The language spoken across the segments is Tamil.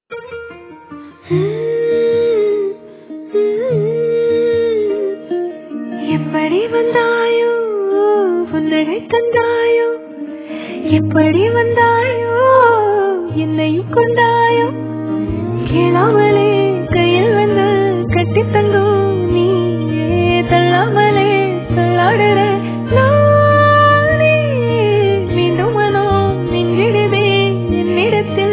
எப்படி வந்தாயோ புன்னகை தந்தாயோ எப்படி வந்தாயோ என்னையும் கொண்டாயோ கேளாமலே கையில் வந்து கட்டி தந்தோம் நீ தள்ளாமலே தள்ளாடுற நானே மீண்டும் மனோ மின்னிடுதே என்னிடத்தில்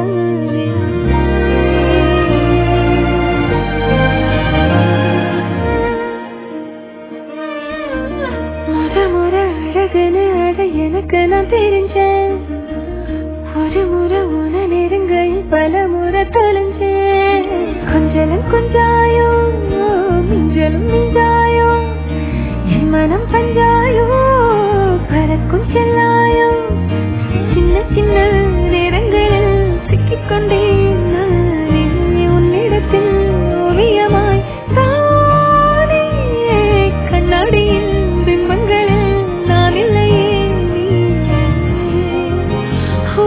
முத முற அழகுன்னு அழ எனக்கு நான் தெரிஞ்சேன் ஒரு முறை உன நெருங்கையில் பல முறை தொலைஞ்சேன் கொஞ்சலும் கொஞ்சாயோ மிஞ்சலும் மிஞ்சாயோ என் மனம் பஞ்சாயோ பறக்கும் செல்லாயோ சின்ன சின்ன நேரங்களில் சிக்கிக்கொண்டேன் நானே உன்னிடத்தில் ஓவியமாய் தானே கண்ணாடியின் பிம்பங்களில் நான் இல்லையே நீயே. ஓ,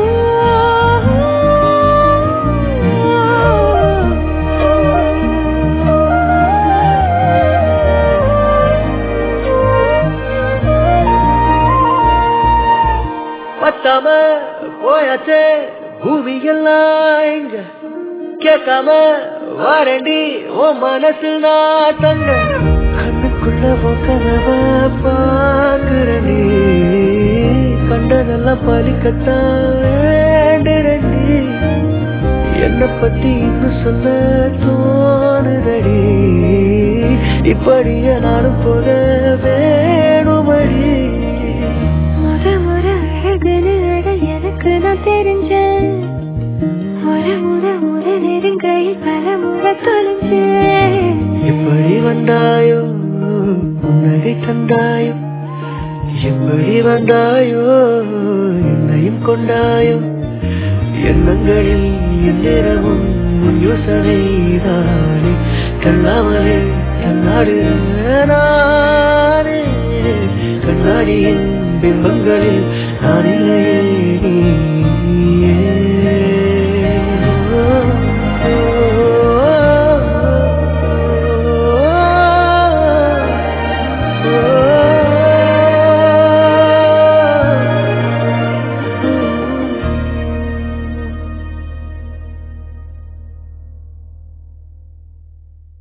பத்தாம போயாச்சே பூமி எல்லாம் இங்க கேட்காம வாரண்டி ஓ மனசில் நான் தங்க கண்ணுக்குள்ள உன் கனவ பாக்குறண்டி கண்டதெல்லாம் பலிக்கத்தான் வேண்டுறண்டி என்ன பத்தி இன்னும் சொல்ல தோணுதடி இப்படியே நானும் போக வேணுமடி முத முற அழகுன்னு அட எனக்கு நான் தெரிஞ்சேன் ஒரு முறை முறை நெருங்கையில் பல முறை தொலைஞ்சேன் எப்படி வந்தாயோ புன்னகை தந்தாயோ எப்படி வந்தாயோ என்னையும் கொண்டாயோ எண்ணங்களில் எந்நேரமும் உன் யோசனை தானே கண்ணாமலே கண்ணாடு நானே கண்ணாடியின் பிம்பங்களில் நான் இல்லையே நீயே